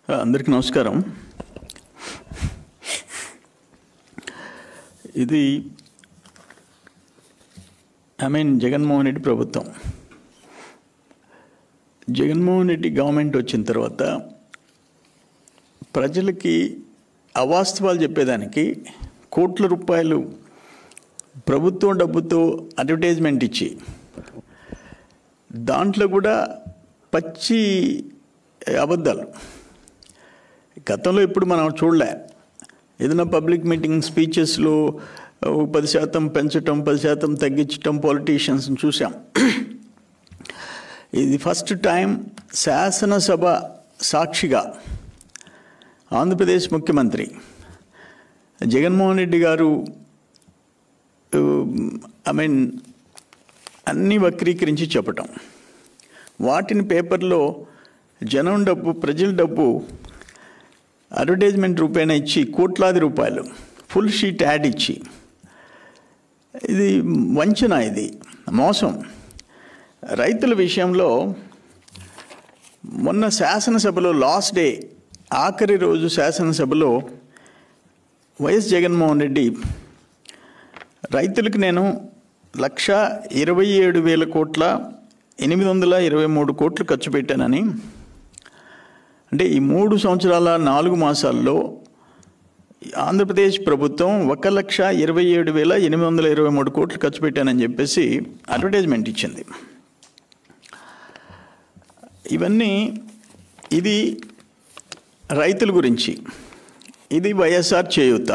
అందరికీ నమస్కారం ఇది ఐ మీన్ జగన్మోహన్ రెడ్డి ప్రభుత్వం జగన్మోహన్ రెడ్డి గవర్నమెంట్ వచ్చిన తర్వాత ప్రజలకి అవాస్తవాలు చెప్పేదానికి కోట్ల రూపాయలు ప్రభుత్వం డబ్బుతో అడ్వర్టైజ్మెంట్ ఇచ్చి దాంట్లో కూడా పచ్చి అబద్ధాలు గతంలో ఇప్పుడు మనం చూడలే ఏదైనా పబ్లిక్ మీటింగ్ స్పీచెస్లో పది శాతం పెంచటం పది శాతం తగ్గించటం పాలిటీషియన్స్ చూసాం ఇది ఫస్ట్ టైం శాసనసభ సాక్షిగా ఆంధ్రప్రదేశ్ ముఖ్యమంత్రి జగన్మోహన్ రెడ్డి గారు ఐ మీన్ అన్నీ వక్రీకరించి చెప్పటం వాటిని పేపర్లో జనం డబ్బు ప్రజల డబ్బు అడ్వర్టైజ్మెంట్ రూపాయన ఇచ్చి కోట్లాది రూపాయలు ఫుల్ షీట్ యాడ్ ఇచ్చి ఇది వంచన ఇది మోసం రైతుల విషయంలో మొన్న శాసనసభలో లాస్ట్ డే ఆఖరి రోజు శాసనసభలో వైఎస్ జగన్మోహన్ రెడ్డి రైతులకు నేను లక్ష ఇరవై ఏడు వేల కోట్ల ఎనిమిది వందల ఇరవై మూడు కోట్లు ఖర్చు పెట్టానని అంటే ఈ మూడు సంవత్సరాల నాలుగు మాసాల్లో ఆంధ్రప్రదేశ్ ప్రభుత్వం ఒక లక్ష ఇరవై ఏడు వేల ఎనిమిది వందల ఇరవై మూడు కోట్లు ఖర్చు పెట్టానని చెప్పేసి అడ్వర్టైజ్మెంట్ ఇచ్చింది ఇవన్నీ ఇది రైతుల గురించి ఇది వైఎస్ఆర్ చేయూత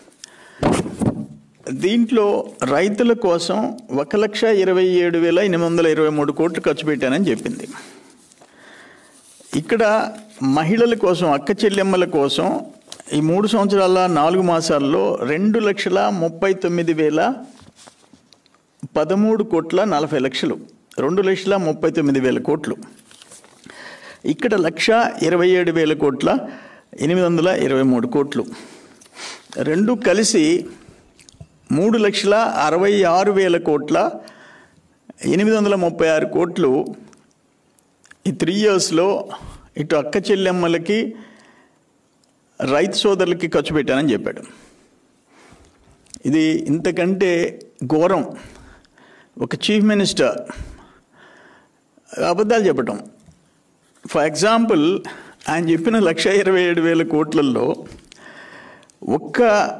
దీంట్లో రైతుల కోసం ఒక లక్ష ఇరవై ఏడు వేల ఎనిమిది వందల ఇరవై మూడు కోట్లు ఖర్చు పెట్టానని చెప్పింది ఇక్కడ మహిళల కోసం అక్క చెల్లెమ్మల కోసం ఈ మూడు సంవత్సరాల నాలుగు మాసాల్లో రెండు లక్షల ముప్పై తొమ్మిది వేల పదమూడు కోట్ల నలభై లక్షలు రెండు లక్షల ముప్పై తొమ్మిది వేల కోట్లు ఇక్కడ లక్ష ఇరవై ఏడు వేల కోట్ల ఎనిమిది వందల ఇరవై మూడు కోట్లు రెండు కలిసి మూడు లక్షల అరవై ఆరు వేల కోట్ల ఎనిమిది వందల ముప్పై ఆరు కోట్లు ఈ త్రీ ఇయర్స్లో ఇటు అక్క చెల్లెమ్మలకి రైతు సోదరులకి ఖర్చు పెట్టానని చెప్పాడు ఇది ఇంతకంటే ఘోరం ఒక చీఫ్ మినిస్టర్ అబద్ధాలు చెప్పటం ఫర్ ఎగ్జాంపుల్ ఆయన చెప్పిన లక్ష ఇరవై ఏడు వేల కోట్లలో ఒక్క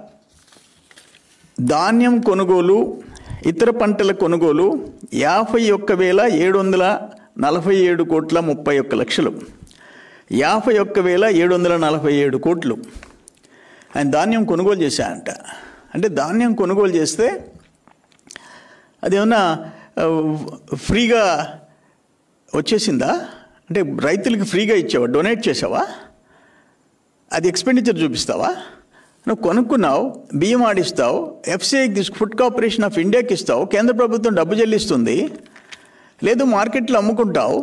ధాన్యం కొనుగోలు ఇతర పంటల కొనుగోలు యాభై ఒక్క వేల ఏడు వందల నలభై ఏడు కోట్ల ముప్పై ఒక్క లక్షలు యాభై ఒక్క వేల ఏడు వందల నలభై ఏడు కోట్లు ఆయన ధాన్యం కొనుగోలు చేశాయంట అంటే ధాన్యం కొనుగోలు చేస్తే అదేమన్నా ఫ్రీగా వచ్చేసిందా అంటే రైతులకి ఫ్రీగా ఇచ్చావా డొనేట్ చేసావా అది ఎక్స్పెండిచర్ చూపిస్తావా నువ్వు కొనుక్కున్నావు బియ్యం ఆడిస్తావు ఎఫ్సిఐకి తీసుకు ఫుడ్ కార్పొరేషన్ ఆఫ్ ఇండియాకి ఇస్తావు కేంద్ర ప్రభుత్వం డబ్బు చెల్లిస్తుంది లేదు మార్కెట్లో అమ్ముకుంటావు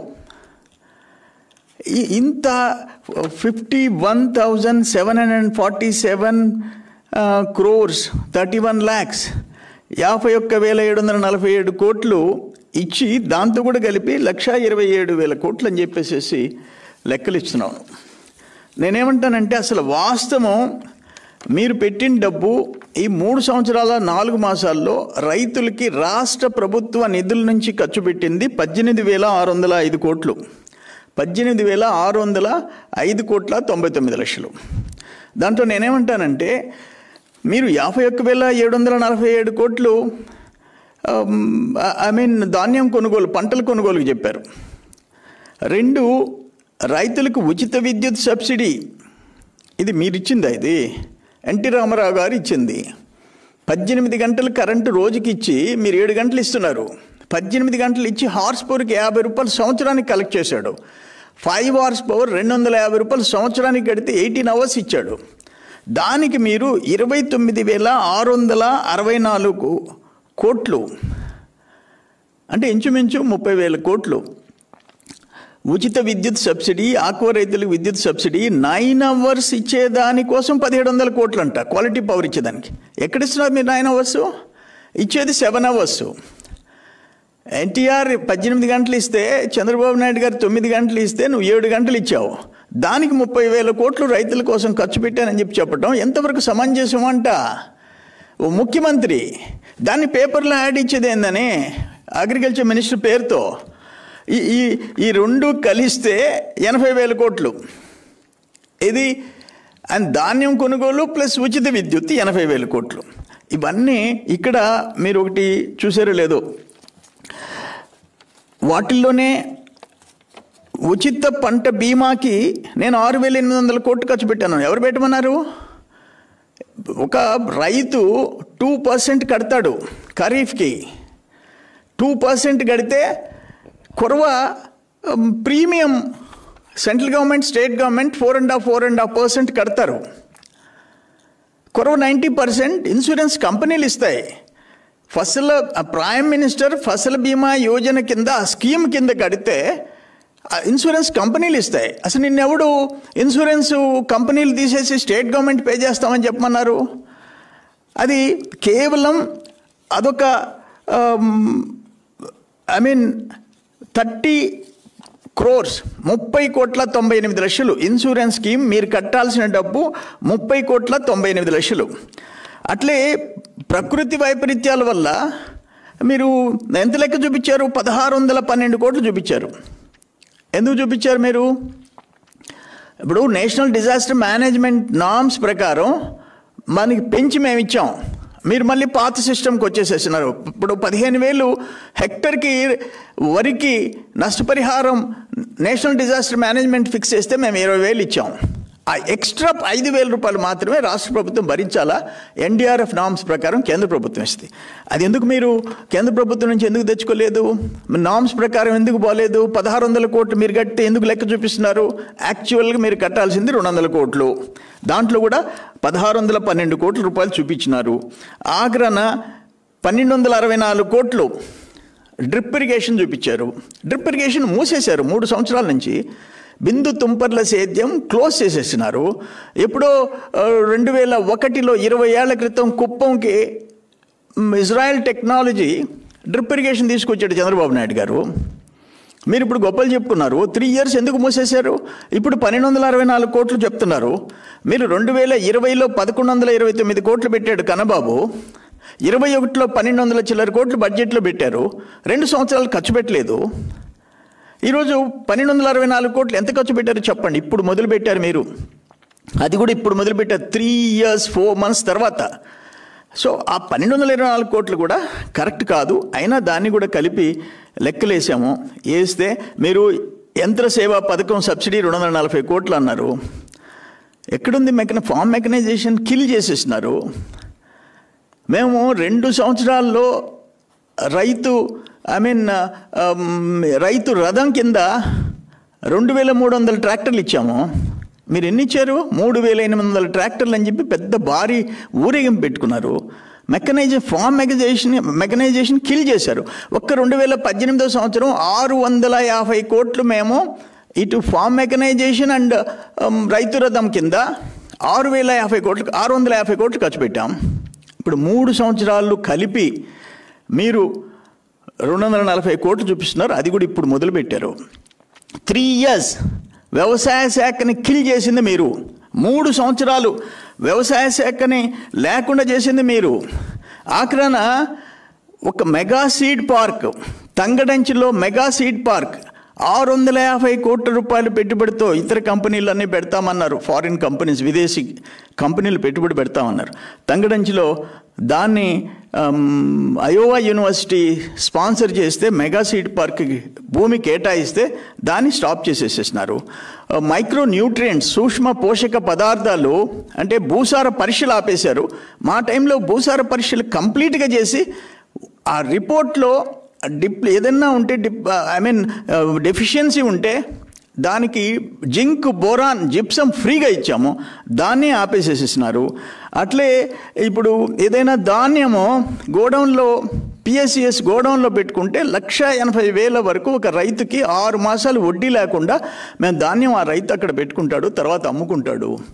ఇంత fifty one thousand seven hundred forty seven crores thirty one lakhs యాభై ఒక్క వేల ఏడు వందల నలభై ఏడు కోట్లు ఇచ్చి దాంతో కూడా కలిపి లక్ష ఇరవై ఏడు వేల కోట్లు అని చెప్పేసేసి లెక్కలు ఇస్తున్నాను నేనేమంటానంటే అసలు వాస్తవం మీరు పెట్టిన డబ్బు ఈ మూడు సంవత్సరాల నాలుగు మాసాల్లో రైతులకి రాష్ట్ర ప్రభుత్వ నిధుల నుంచి ఖర్చు పెట్టింది పద్దెనిమిది వేల ఆరు వందల ఐదు కోట్లు పద్దెనిమిది వేల ఆరు వందల ఐదు కోట్ల తొంభై తొమ్మిది లక్షలు దాంట్లో నేనేమంటానంటే మీరు యాభై ఒక్క వేల ఏడు వందల నలభై ఏడు కోట్లు ఐ మీన్ ధాన్యం కొనుగోలు పంటల కొనుగోలుకి చెప్పారు రెండు రైతులకు ఉచిత విద్యుత్ సబ్సిడీ ఇది మీరు ఇచ్చిందా ఇది ఎన్టీ రామారావు గారు ఇచ్చింది పద్దెనిమిది గంటలు కరెంటు రోజుకి ఇచ్చి మీరు ఏడు గంటలు ఇస్తున్నారు పద్దెనిమిది గంటలు ఇచ్చి హార్స్ పవర్కి యాభై రూపాయలు సంవత్సరానికి కలెక్ట్ చేశాడు ఫైవ్ హార్స్ పవర్ రెండు వందల యాభై రూపాయలు సంవత్సరానికి కడితే ఎయిటీన్ అవర్స్ ఇచ్చాడు దానికి మీరు ఇరవై తొమ్మిది వేల ఆరు వందల అరవై నాలుగు కోట్లు అంటే ఇంచుమించు ముప్పై వేల కోట్లు ఉచిత విద్యుత్ సబ్సిడీ ఆక్వా రైతులకు విద్యుత్ సబ్సిడీ నైన్ అవర్స్ ఇచ్చేదానికోసం పదిహేడు వందల కోట్లు అంట క్వాలిటీ పవర్ ఇచ్చేదానికి ఎక్కడ ఇస్తున్నారు మీరు నైన్ అవర్స్ ఇచ్చేది సెవెన్ అవర్స్ ఎన్టీఆర్ పద్దెనిమిది గంటలు ఇస్తే చంద్రబాబు నాయుడు గారు తొమ్మిది గంటలు ఇస్తే నువ్వు ఏడు గంటలు ఇచ్చావు దానికి ముప్పై వేల కోట్లు రైతుల కోసం ఖర్చు పెట్టానని చెప్పి చెప్పడం ఎంతవరకు సమంజసం అంట ఓ ముఖ్యమంత్రి దాన్ని పేపర్లో యాడ్ ఇచ్చేది ఏందని అగ్రికల్చర్ మినిస్టర్ పేరుతో ఈ ఈ ఈ రెండు కలిస్తే ఎనభై వేల కోట్లు ఇది అండ్ ధాన్యం కొనుగోలు ప్లస్ ఉచిత విద్యుత్ ఎనభై వేల కోట్లు ఇవన్నీ ఇక్కడ మీరు ఒకటి చూసారో లేదో వాటిల్లోనే ఉచిత పంట బీమాకి నేను ఆరు వేల ఎనిమిది వందల కోట్లు ఖర్చు పెట్టాను ఎవరు పెట్టమన్నారు ఒక రైతు టూ పర్సెంట్ కడతాడు ఖరీఫ్కి టూ పర్సెంట్ కడితే కురవ um, premium central government state government four and half four and half percent కడతారు కురవ నైంటీ పర్సెంట్ ఇన్సూరెన్స్ కంపెనీలు ఇస్తాయి ఫసల్ ప్రైమ్ మినిస్టర్ ఫసల్ బీమా యోజన కింద ఆ స్కీమ్ కింద కడితే ఆ ఇన్సూరెన్స్ కంపెనీలు ఇస్తాయి అసలు నిన్నెవడు ఇన్సూరెన్స్ కంపెనీలు తీసేసి స్టేట్ గవర్నమెంట్ పే చేస్తామని చెప్పమన్నారు అది కేవలం అదొక ఐ మీన్ థర్టీ క్రోర్స్ ముప్పై కోట్ల తొంభై ఎనిమిది లక్షలు ఇన్సూరెన్స్ స్కీమ్ మీరు కట్టాల్సిన డబ్బు ముప్పై కోట్ల తొంభై ఎనిమిది లక్షలు అట్లే ప్రకృతి వైపరీత్యాల వల్ల మీరు ఎంత లెక్క చూపించారు పదహారు వందల పన్నెండు కోట్లు చూపించారు ఎందుకు చూపించారు మీరు ఇప్పుడు నేషనల్ డిజాస్టర్ మేనేజ్మెంట్ నామ్స్ ప్రకారం మనకి పెంచి మేము ఇచ్చాం మీరు మళ్ళీ పాత సిస్టమ్కి వచ్చేసేసినారు ఇప్పుడు పదిహేను వేలు హెక్టర్కి వరికి నష్టపరిహారం నేషనల్ డిజాస్టర్ మేనేజ్మెంట్ ఫిక్స్ చేస్తే మేము ఇరవై వేలు ఇచ్చాం ఆ ఎక్స్ట్రా ఐదు వేల రూపాయలు మాత్రమే రాష్ట్ర ప్రభుత్వం భరించాలా ఎన్డీఆర్ఎఫ్ నామ్స్ ప్రకారం కేంద్ర ప్రభుత్వం ఇస్తుంది అది ఎందుకు మీరు కేంద్ర ప్రభుత్వం నుంచి ఎందుకు తెచ్చుకోలేదు నామ్స్ ప్రకారం ఎందుకు పోలేదు పదహారు వందల కోట్లు మీరు కట్టి ఎందుకు లెక్క చూపిస్తున్నారు యాక్చువల్గా మీరు కట్టాల్సింది రెండు వందల కోట్లు దాంట్లో కూడా పదహారు వందల పన్నెండు కోట్ల రూపాయలు చూపించినారు ఆగ్రన పన్నెండు వందల అరవై నాలుగు కోట్లు డ్రిప్ ఇరిగేషన్ చూపించారు డ్రిప్ ఇరిగేషన్ మూసేశారు మూడు సంవత్సరాల నుంచి బిందు తుంపర్ల సేద్యం క్లోజ్ చేసేసినారు ఎప్పుడో ఆ, రెండు వేల ఒకటిలో ఇరవై ఏళ్ల క్రితం కుప్పంకి మ్, ఇజ్రాయెల్ టెక్నాలజీ డ్రిప్ ఇరిగేషన్ తీసుకొచ్చాడు చంద్రబాబు నాయుడు గారు మీరు ఇప్పుడు గొప్పలు చెప్పుకున్నారు త్రీ ఇయర్స్ ఎందుకు మూసేశారు ఇప్పుడు పన్నెండు వందల అరవై నాలుగు కోట్లు చెప్తున్నారు మీరు రెండు వేల ఇరవైలో పదకొండు వందల ఇరవై తొమ్మిది కోట్లు పెట్టాడు కన్నబాబు ఇరవై ఒకటిలో పన్నెండు వందల చిల్లర కోట్లు బడ్జెట్లో పెట్టారు రెండు సంవత్సరాలు ఖర్చు పెట్టలేదు ఈరోజు పన్నెండు వందల అరవై నాలుగు కోట్లు ఎంత ఖర్చు పెట్టారో చెప్పండి ఇప్పుడు మొదలు పెట్టారు మీరు అది కూడా ఇప్పుడు మొదలు పెట్టారు త్రీ ఇయర్స్ ఫోర్ మంత్స్ తర్వాత సో ఆ పన్నెండు వందల ఇరవై నాలుగు కోట్లు కూడా కరెక్ట్ కాదు అయినా దాన్ని కూడా కలిపి లెక్కలేసాము వేస్తే మీరు యంత్ర సేవా పథకం సబ్సిడీ రెండు వందల నలభై కోట్లు అన్నారు ఎక్కడుంది మెకన ఫామ్ మెకనైజేషన్ కిల్ చేసేసినారు మేము రెండు సంవత్సరాల్లో రైతు ఐ మీన్ రైతు రథం కింద రెండు వేల మూడు వందల ట్రాక్టర్లు ఇచ్చాము మీరు ఎన్ని ఇచ్చారు మూడు వేల ఎనిమిది వందల ట్రాక్టర్లు అని చెప్పి పెద్ద భారీ ఊరేగింపు పెట్టుకున్నారు mechanisation farm mechanisation mechanisation kill చేశారు ఒక్క రెండు వేల పద్దెనిమిదో సంవత్సరం ఆరు వందల యాభై కోట్లు మేము ఇటు ఫామ్ మెకనైజేషన్ అండ్ రైతు రథం కింద ఆరు వేల యాభై కోట్లు ఆరు వందల యాభై కోట్లు ఖర్చు పెట్టాం ఇప్పుడు మూడు సంవత్సరాలు కలిపి మీరు రెండు వందల నలభై కోట్లు చూపిస్తున్నారు అది కూడా ఇప్పుడు మొదలుపెట్టారు త్రీ ఇయర్స్ వ్యవసాయ శాఖని కిల్ చేసింది మీరు మూడు సంవత్సరాలు వ్యవసాయ శాఖని లేకుండా చేసింది మీరు ఆఖరణ ఒక మెగా సీడ్ పార్క్ తంగడంచిలో మెగా సీడ్ పార్క్ ఆరు వందల యాభై కోట్ల రూపాయలు పెట్టుబడితో ఇతర కంపెనీలన్నీ పెడతామన్నారు ఫారిన్ కంపెనీస్ విదేశీ కంపెనీలు పెట్టుబడి పెడతామన్నారు తంగడంచిలో దాన్ని ఆమ్, అయోవా యూనివర్సిటీ స్పాన్సర్ చేస్తే మెగా సీడ్ పార్క్కి భూమి కేటాయిస్తే దాన్ని స్టాప్ చేసేసేసినారు ఆ, మైక్రో న్యూట్రియంట్స్ సూక్ష్మ పోషక పదార్థాలు అంటే భూసార పరీక్షలు ఆపేశారు మా టైంలో భూసార పరీక్షలు కంప్లీట్గా చేసి ఆ రిపోర్ట్లో డిప్ ఏదన్నా ఉంటే డిప్ ఐ మీన్ డెఫిషియన్సీ ఉంటే దానికి జింక్ బోరాన్ జిప్సం ఫ్రీగా ఇచ్చాము దాన్ని ఆపేసేసేసినారు అట్లే ఇప్పుడు ఏదైనా ధాన్యము గోడౌన్లో పిఎస్సిఎస్ గోడౌన్లో పెట్టుకుంటే లక్ష ఎనభై వేల వరకు ఒక రైతుకి ఆరు మాసాలు వడ్డీ లేకుండా మేము ధాన్యం ఆ రైతు అక్కడ పెట్టుకుంటాడు తర్వాత అమ్ముకుంటాడు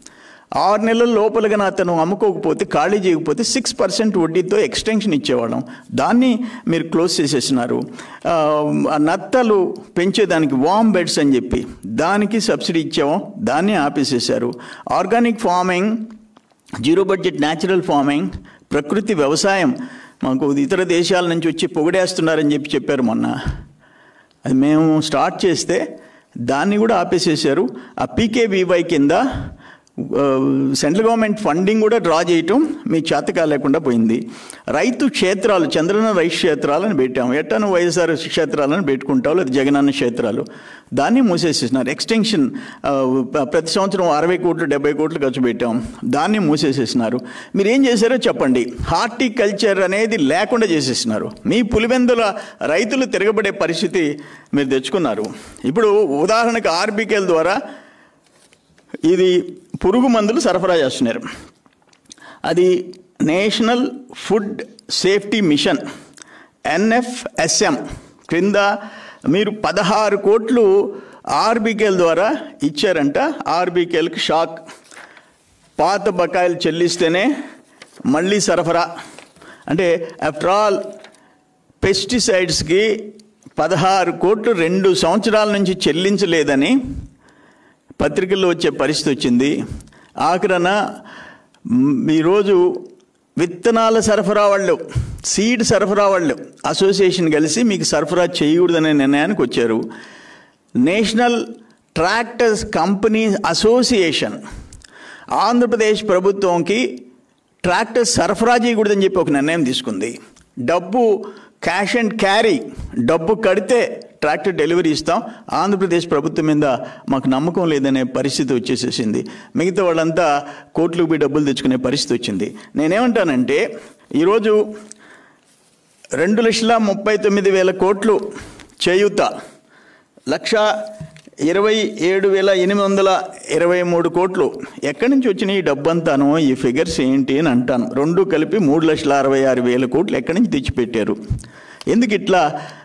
ఆరు నెలల లోపలగా అతను అమ్ముకోకపోతే ఖాళీ చేయకపోతే సిక్స్ పర్సెంట్ వడ్డీతో ఎక్స్టెన్షన్ ఇచ్చేవాళ్ళం దాన్ని మీరు క్లోజ్ చేసేసినారు ఆ, ఆ నత్తలు పెంచేదానికి వామ్ బెడ్స్ అని చెప్పి దానికి సబ్సిడీ ఇచ్చాము దాన్ని ఆపేసేసారు organic farming zero budget natural farming ప్రకృతి వ్యవసాయం మాకు ఇతర దేశాల నుంచి వచ్చి పొగిడేస్తున్నారని చెప్పి చెప్పారు మొన్న అది మేము స్టార్ట్ చేస్తే దాన్ని కూడా ఆపేసేసారు ఆ పీకేవీవై కింద ఆ, సెంట్రల్ గవర్నమెంట్ ఫండింగ్ కూడా డ్రా చేయటం మీ చేతకా లేకుండా పోయింది రైతు క్షేత్రాలు చంద్రన రైతు క్షేత్రాలను పెట్టాము ఎట్టను వైఎస్ఆర్ క్షేత్రాలను పెట్టుకుంటావు లేదా జగనన్న క్షేత్రాలు దాన్ని మూసేసేసినారు ఎక్స్టెన్షన్ ఆ, ప్రతి సంవత్సరం అరవై కోట్లు డెబ్బై కోట్లు ఖర్చు పెట్టాం దాన్ని మూసేసేసినారు మీరు ఏం చేశారో చెప్పండి హార్టికల్చర్ అనేది లేకుండా చేసేసినారు మీ పులివెందుల రైతులు తిరగబడే పరిస్థితి మీరు తెచ్చుకున్నారు ఇప్పుడు ఉదాహరణకు ఆర్బికేల ద్వారా ఇది పురుగు మందులు సరఫరా చేస్తున్నారు అది national food safety mission NFSM క్రింద మీరు పదహారు కోట్లు ఆర్బికేల ద్వారా ఇచ్చారంట ఆర్బికేలకు షాక్ పాత బకాయిలు చెల్లిస్తేనే మళ్ళీ సరఫరా అంటే ఆఫ్టర్ ఆల్ పెస్టిసైడ్స్కి పదహారు కోట్లు రెండు సంవత్సరాల నుంచి చెల్లించలేదని పత్రికల్లో వచ్చే పరిస్థితి వచ్చింది ఆఖరన మ్, ఈరోజు విత్తనాల సరఫరా వాళ్ళు సీడ్ సరఫరా వాళ్ళు అసోసియేషన్ కలిసి మీకు సరఫరా చేయకూడదనే నిర్ణయానికి వచ్చారు national tractors company association Andhra Pradesh ప్రభుత్వంకి ట్రాక్టర్ సరఫరా చేయకూడదని చెప్పి ఒక నిర్ణయం తీసుకుంది డబ్బు క్యాష్ అండ్ క్యారీ డబ్బు కడితే ట్రాక్టర్ డెలివరీ ఇస్తాం ఆంధ్రప్రదేశ్ ప్రభుత్వం మీద మాకు నమ్మకం లేదనే పరిస్థితి వచ్చేసేసింది మిగతా వాళ్ళంతా కోట్లకు పోయి డబ్బులు తెచ్చుకునే పరిస్థితి వచ్చింది నేనేమంటానంటే ఈరోజు రెండు లక్షల ముప్పై తొమ్మిది వేల కోట్లు చేయూత లక్ష ఇరవై ఏడు వేల ఎనిమిది వందల ఇరవై మూడు కోట్లు ఎక్కడి నుంచి వచ్చిన ఈ డబ్బంతాను ఈ ఫిగర్స్ ఏంటి అని అంటాను రెండు కలిపి మూడు లక్షల అరవై ఆరు వేల కోట్లు ఎక్కడి నుంచి తెచ్చిపెట్టారు ఎందుకు ఇట్లా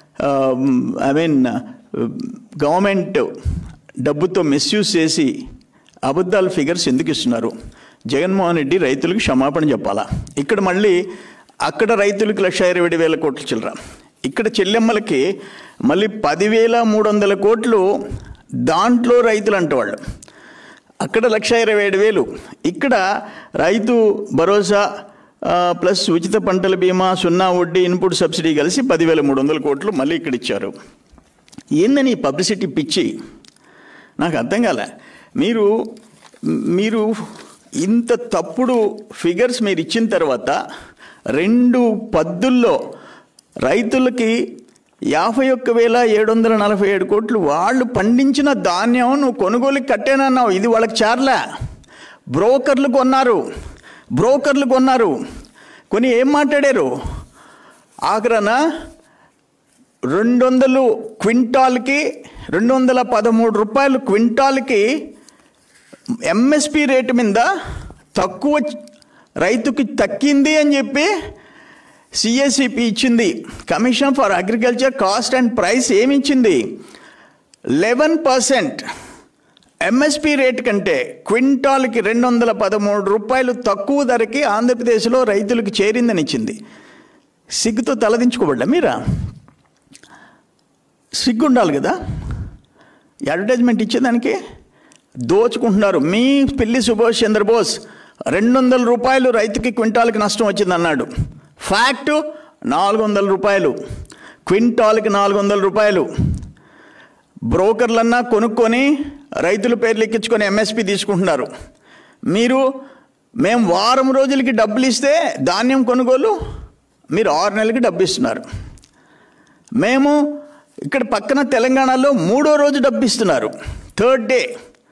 ఐ మీన్ గవర్నమెంట్ డబ్బుతో మిస్యూజ్ చేసి అబద్ధాల ఫిగర్స్ ఎందుకు ఇస్తున్నారు జగన్మోహన్ రెడ్డి రైతులకు క్షమాపణ చెప్పాలా ఇక్కడ మళ్ళీ అక్కడ రైతులకు లక్ష ఇరవై ఏడు వేల కోట్లు చిల్లర ఇక్కడ చెల్లెమ్మలకి మళ్ళీ పదివేల మూడు వందల కోట్లు దాంట్లో రైతులు అంటవాళ్ళు అక్కడ లక్ష ఇరవై ఏడు వేలు ఇక్కడ రైతు భరోసా ఆ, ప్లస్ ఉచిత పంటల బీమా సున్నా వడ్డీ ఇన్పుట్ సబ్సిడీ కలిసి పదివేల మూడు వందల కోట్లు మళ్ళీ ఇక్కడ ఇచ్చారు ఏందని ఈ పబ్లిసిటీ పిచ్చి నాకు అర్థం కాలే మీరు మీరు ఇంత తప్పుడు ఫిగర్స్ మీరు ఇచ్చిన తర్వాత రెండు పద్దుల్లో రైతులకి యాభై ఒక్క వేల ఏడు వందల నలభై ఏడు కోట్లు వాళ్ళు పండించిన ధాన్యం నువ్వు కొనుగోలుకి కట్టేనన్నావు ఇది వాళ్ళకి చార్లే బ్రోకర్లు కొన్నారు బ్రోకర్లు కొన్నారు కొని ఏం మాట్లాడారు ఆఖరన రెండు వందలు క్వింటాల్కి రెండు వందల పదమూడు రూపాయలు క్వింటాల్కి ఎంఎస్పి రేటు మీద తక్కువ రైతుకి తక్కింది అని చెప్పి సిఎస్సిపి ఇచ్చింది commission for agriculture cost and price ఏమి ఇచ్చింది లెవెన్ పర్సెంట్ ఎంఎస్పి రేట్ కంటే క్వింటాల్కి రెండు వందల పదమూడు రూపాయలు తక్కువ ధరకి ఆంధ్రప్రదేశ్లో రైతులకు చేరిందని ఇచ్చింది సిగ్గుతో తలదించుకోబడ్డా మీరా సిగ్గు ఉండాలి కదా ఈ అడ్వర్టైజ్మెంట్ ఇచ్చేదానికి దోచుకుంటున్నారు మీ పిల్లి సుభాష్ చంద్రబోస్ రెండు వందల రూపాయలు రైతుకి క్వింటాల్కి నష్టం వచ్చింది అన్నాడు ఫ్యాక్ట్ నాలుగు వందల రూపాయలు క్వింటాల్కి నాలుగు వందల రూపాయలు బ్రోకర్లన్నా కొనుక్కొని రైతుల పేర్లు ఎక్కించుకొని ఎంఎస్పి తీసుకుంటున్నారు మీరు మేము వారం రోజులకి డబ్బులు ఇస్తే ధాన్యం కొనుగోలు మీరు ఆరు నెలలకి డబ్బు ఇస్తున్నారు మేము ఇక్కడ పక్కన తెలంగాణలో మూడో రోజు డబ్బు ఇస్తున్నారు థర్డ్ డే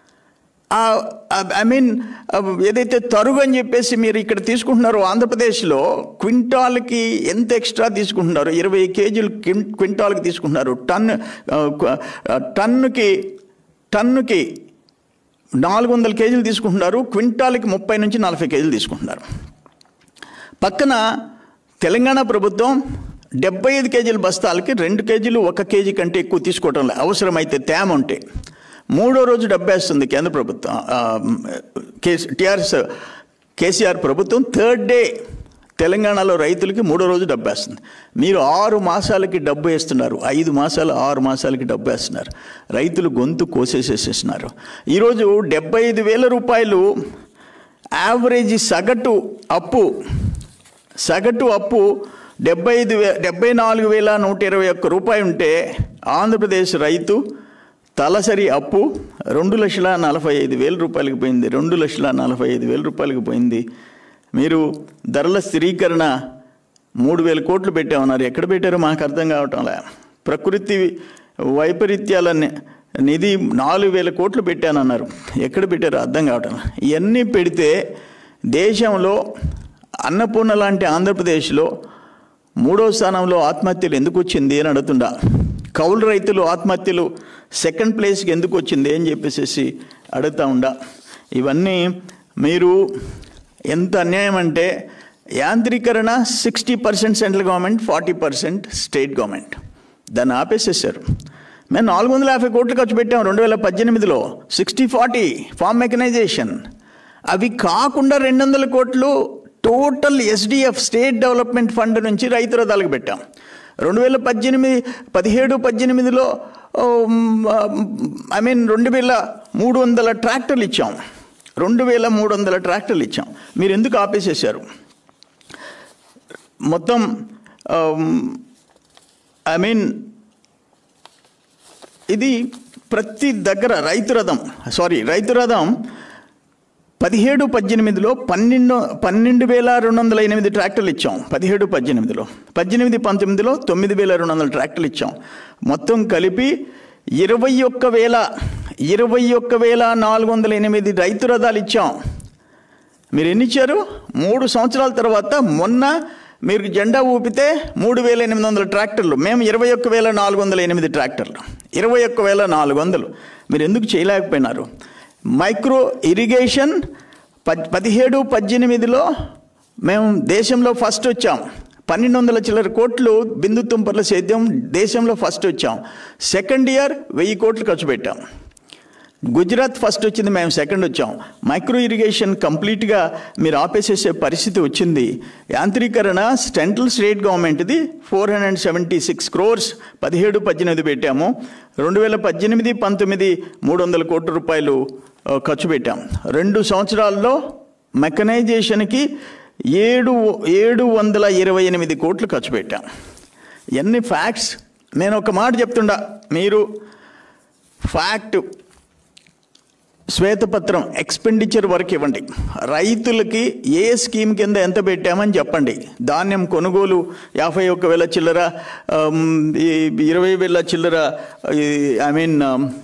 ఐ మీన్ ఏదైతే తరుగు అని చెప్పేసి మీరు ఇక్కడ తీసుకుంటున్నారో ఆంధ్రప్రదేశ్లో క్వింటాల్కి ఎంత ఎక్స్ట్రా తీసుకుంటున్నారు ఇరవై కేజీలు క్విన్ క్వింటాల్కి తీసుకుంటున్నారు టన్ ఆ, కు- ఆ, టన్నుకి టన్నుకి నాలుగు వందల కేజీలు తీసుకుంటున్నారు క్వింటాల్కి ముప్పై నుంచి నలభై కేజీలు తీసుకుంటున్నారు పక్కన తెలంగాణ ప్రభుత్వం డెబ్బై ఐదు కేజీల బస్తాలకి రెండు కేజీలు ఒక కేజీ కంటే ఎక్కువ తీసుకోవటం లేదు అవసరమైతే తేమ ఉంటే మూడో రోజు డబ్బేస్తుంది కేంద్ర ప్రభుత్వం ఆ, కేస్ టిఆర్ఎస్ కేసీఆర్ ప్రభుత్వం థర్డ్ డే తెలంగాణలో రైతులకి మూడో రోజు డబ్బు వేస్తుంది మీరు ఆరు మాసాలకి డబ్బు వేస్తున్నారు ఐదు మాసాలు ఆరు మాసాలకి డబ్బు వేస్తున్నారు రైతులు గొంతు కోసేసేసేస్తున్నారు ఈరోజు డెబ్బై ఐదు వేల రూపాయలు యావరేజ్ సగటు అప్పు సగటు అప్పు డెబ్బై ఐదు వే డెబ్బై నాలుగు వేల నూట ఇరవై ఒక్క రూపాయి ఉంటే ఆంధ్రప్రదేశ్ రైతు తలసరి అప్పు రెండు లక్షల నలభై ఐదు వేల రూపాయలకి పోయింది రెండు లక్షల నలభై ఐదు వేల రూపాయలకి పోయింది మీరు ధరల స్థిరీకరణ మూడు వేల కోట్లు పెట్టామన్నారు ఎక్కడ పెట్టారో మాకు అర్థం కావటంలే ప్రకృతి వైపరీత్యాల ని- నిధి నాలుగు వేల కోట్లు పెట్టానన్నారు ఎక్కడ పెట్టారో అర్థం కావటం లే. ఇవన్నీ పెడితే దేశంలో అన్నపూర్ణ లాంటి ఆంధ్రప్రదేశ్లో మూడో స్థానంలో ఆత్మహత్యలు ఎందుకు వచ్చింది అని అడుగుతుండా కౌలు రైతులు ఆత్మహత్యలు సెకండ్ ప్లేస్కి ఎందుకు వచ్చింది అని చెప్పేసి అడుగుతా ఉండా ఇవన్నీ మీరు ఎంత అన్యాయం అంటే యాంత్రీకరణ sixty percent central government forty percent state government దాన్ని ఆపేసేసారు మేము నాలుగు వందల యాభై కోట్లు ఖర్చు పెట్టాం రెండు వేల పద్దెనిమిదిలో సిక్స్టీ ఫార్టీ ఫార్మ్ మెకనైజేషన్ అవి కాకుండా రెండు వందల కోట్లు total SDF state development fund నుంచి రైతు రథాలకు పెట్టాం రెండు వేల పద్దెనిమిది పదిహేడు పద్దెనిమిదిలో ఐ మీన్ రెండు వేల మూడు వందల ట్రాక్టర్లు ఇచ్చాం రెండు వేల మూడు వందల ట్రాక్టర్లు ఇచ్చాం మీరు ఎందుకు ఆపేసేసారు మొత్తం ఐ మీన్ ఇది ప్రతి దగ్గర రైతు రథం సారీ రైతు రథం పదిహేడు పద్దెనిమిదిలో పన్నెండు పన్నెండు వేల రెండు వందల ఎనిమిది ట్రాక్టర్లు ఇచ్చాం పదిహేడు పద్దెనిమిదిలో పద్దెనిమిది పంతొమ్మిదిలో తొమ్మిది వేల రెండు వందల ట్రాక్టర్లు ఇచ్చాం మొత్తం కలిపి ఇరవై ఒక్క వేల ఇరవై ఒక్క వేల నాలుగు వందల ఎనిమిది రైతు రథాలు ఇచ్చాం మీరు ఎన్ని ఇచ్చారు మూడు సంవత్సరాల తర్వాత మొన్న మీరు జెండా ఊపితే మూడు వేల ఎనిమిది వందల ట్రాక్టర్లు మేము ఇరవై ఒక్క వేల నాలుగు వందల ఎనిమిది ట్రాక్టర్లు ఇరవై ఒక్క వేల నాలుగు వందలు మీరు ఎందుకు చేయలేకపోయినారు మైక్రో ఇరిగేషన్ పద్ పదిహేడు పద్దెనిమిదిలో మేము దేశంలో ఫస్ట్ వచ్చాం పన్నెండు వందల చిల్లర కోట్లు బిందు తుంపర్ల సేద్యం దేశంలో ఫస్ట్ వచ్చాం సెకండ్ ఇయర్ వెయ్యి కోట్లు ఖర్చు పెట్టాం గుజరాత్ ఫస్ట్ వచ్చింది మేము సెకండ్ వచ్చాం మైక్రో ఇరిగేషన్ కంప్లీట్గా మీరు ఆపేసేసే పరిస్థితి వచ్చింది యాంత్రీకరణ సెంట్రల్ స్టేట్ గవర్నమెంట్ది four hundred seventy six crores పదిహేడు పద్దెనిమిది పెట్టాము రెండు వేల పద్దెనిమిది పంతొమ్మిది మూడు వందల కోట్ల రూపాయలు ఆ, ఖర్చు పెట్టాం రెండు సంవత్సరాల్లో మెకనైజేషన్కి ఏడు ఏడు వందల ఇరవై ఎనిమిది కోట్లు ఖర్చు పెట్టాం ఎన్ని ఫ్యాక్ట్స్ నేను ఒక మాట చెప్తుండా మీరు ఫ్యాక్ట్ శ్వేతపత్రం ఎక్స్పెండిచర్ వరకు ఇవ్వండి రైతులకి ఏ స్కీమ్ కింద ఎంత పెట్టామని చెప్పండి ధాన్యం కొనుగోలు యాభై ఒక్క వేల చిల్లర ఆమ్, ఈ ఇరవై వేల చిల్లర ఐ మీన్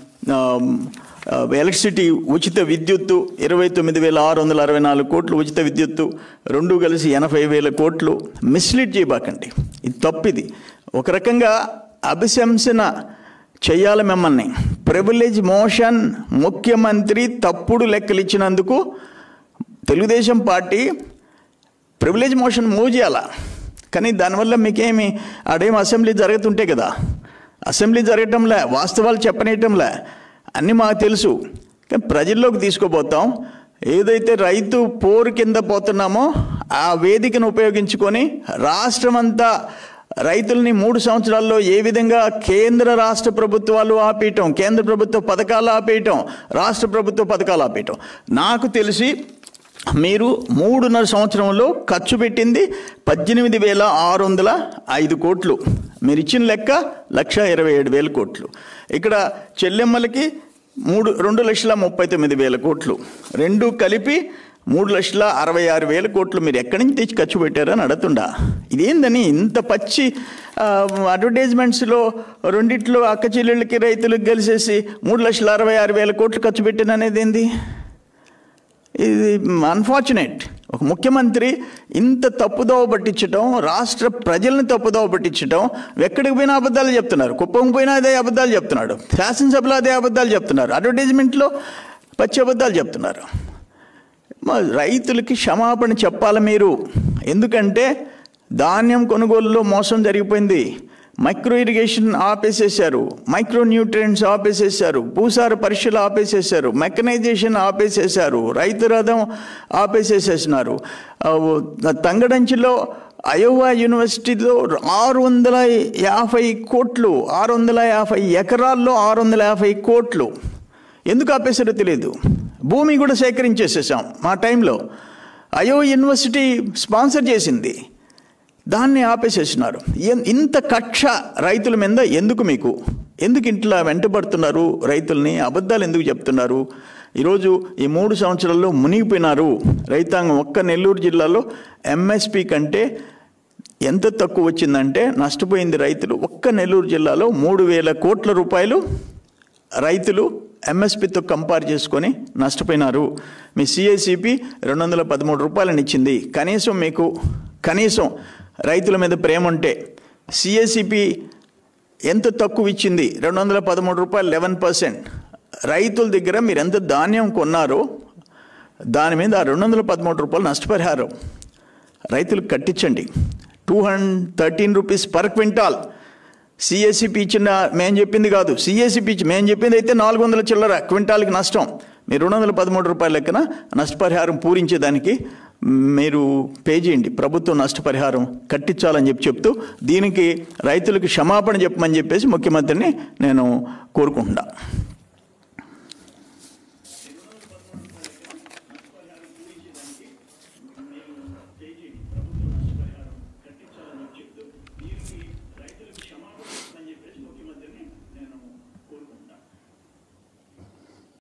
ఎలక్ట్రిసిటీ ఉచిత విద్యుత్తు ఇరవై తొమ్మిది వేల ఆరు వందల అరవై నాలుగు కోట్లు ఉచిత విద్యుత్తు రెండు కలిసి ఎనభై వేల కోట్లు మిస్లీడ్ చేయబాకండి ఇది తప్పిది ఒక రకంగా అభిశంసన చెయ్యాలి మిమ్మల్ని ప్రివిలేజ్ మోషన్ ముఖ్యమంత్రి తప్పుడు లెక్కలు ఇచ్చినందుకు Telugu Desam party privilege motion move చేయాల కానీ దానివల్ల మీకేమి ఆడేం అసెంబ్లీ జరుగుతుంటే కదా అసెంబ్లీ జరగటంలే వాస్తవాలు చెప్పనేయటంలే అన్నీ మాకు తెలుసు కానీ ప్రజల్లోకి తీసుకుపోతాం ఏదైతే రైతు పోరు కింద పోతున్నామో ఆ వేదికను ఉపయోగించుకొని రాష్ట్రమంతా రైతుల్ని మూడు సంవత్సరాల్లో ఏ విధంగా కేంద్ర రాష్ట్ర ప్రభుత్వాలు ఆపేయటం కేంద్ర ప్రభుత్వ పథకాలు ఆపేయటం రాష్ట్ర ప్రభుత్వ పథకాలు ఆపేయటం నాకు తెలిసి మీరు మూడున్నర సంవత్సరంలో ఖర్చు పెట్టింది పద్దెనిమిది వేల ఆరు వందల ఐదు కోట్లు మీరు ఇచ్చిన లెక్క లక్ష ఇరవై ఏడు వేల కోట్లు ఇక్కడ చెల్లెమ్మలకి మూడు రెండు లక్షల ముప్పై తొమ్మిది వేల కోట్లు రెండు కలిపి మూడు లక్షల అరవై ఆరు వేల కోట్లు మీరు ఎక్కడి నుంచి తెచ్చి ఖర్చు పెట్టారని అడుగుతుండా ఇదేందని ఇంత పచ్చి ఆ, అడ్వర్టైజ్మెంట్స్లో రెండిట్లో అక్క చెల్లెళ్ళకి రైతులకు కలిసేసి మూడు లక్షల అరవై ఆరు వేల కోట్లు ఖర్చు పెట్టాను అనేది ఏంది ఇది అన్ఫార్చునేట్ ఒక ముఖ్యమంత్రి ఇంత తప్పుదోవ పట్టించడం రాష్ట్ర ప్రజల్ని తప్పుదోవ పట్టించడం ఎక్కడికి పోయినా అబద్ధాలు చెప్తున్నారు కుప్పం పోయినా అదే అబద్ధాలు చెప్తున్నాడు శాసనసభలో అదే అబద్ధాలు చెప్తున్నారు అడ్వర్టైజ్మెంట్లో పచ్చి అబద్ధాలు చెప్తున్నారు మా రైతులకి క్షమాపణ చెప్పాలి మీరు ఎందుకంటే ధాన్యం కొనుగోలులో మోసం జరిగిపోయింది మైక్రో ఇరిగేషన్ ఆపేసేశారు మైక్రో న్యూట్రియంట్స్ ఆపేసేశారు భూసార పరీక్షలు ఆపేసేశారు మెకనైజేషన్ ఆపేసేశారు రైతు రథం ఆపేసేసేసినారు ఆ, తంగడంచిలో అయోవా యూనివర్సిటీలో ఆరు వందల యాభై కోట్లు ఆరు వందల యాభై ఎకరాల్లో ఆరు వందల యాభై కోట్లు ఎందుకు ఆపేశారో తెలియదు భూమి కూడా సేకరించేసేసాం మా టైంలో అయో యూనివర్సిటీ స్పాన్సర్ చేసింది దాన్ని ఆపేసేసినారు ఎన్- ఇంత కక్ష రైతుల మీద ఎందుకు మీకు ఎందుకు ఇంట్లో వెంటబడుతున్నారు రైతుల్ని అబద్ధాలు ఎందుకు చెప్తున్నారు ఈరోజు ఈ మూడు సంవత్సరాల్లో మునిగిపోయినారు రైతాంగం ఒక్క నెల్లూరు జిల్లాలో ఎంఎస్పి కంటే ఎంత తక్కువ వచ్చిందంటే నష్టపోయింది రైతులు ఒక్క నెల్లూరు జిల్లాలో మూడు వేల కోట్ల రూపాయలు రైతులు ఎంఎస్పితో కంపేర్ చేసుకొని నష్టపోయినారు మీ సిఐసిపి రెండు వందల పదమూడు రూపాయలని ఇచ్చింది కనీసం మీకు కనీసం రైతుల మీద ప్రేమ ఉంటే సిఐసిపి ఎంత తక్కువ ఇచ్చింది రెండు వందల పదమూడు రూపాయలు లెవెన్ పర్సెంట్ రైతుల దగ్గర మీరు ఎంత ధాన్యం కొన్నారో దాని మీద ఆ రెండు వందల పదమూడు రూపాయలు నష్టపరిహారం రైతులకు కట్టించండి two hundred thirteen rupees per quintal CSCP ఇచ్చిన మేము చెప్పింది కాదు సిఎస్సిపి ఇచ్చి మేము చెప్పింది అయితే నాలుగు వందల చిల్లర క్వింటాల్కి నష్టం మీరు రెండు వందల పదమూడు రూపాయల లెక్కన నష్టపరిహారం పూరించేదానికి మీరు పే చేయండి ప్రభుత్వం నష్టపరిహారం కట్టించాలని చెప్పి చెప్తూ దీనికి రైతులకు క్షమాపణ చెప్పమని చెప్పేసి ముఖ్యమంత్రిని నేను కోరుకుంటున్నా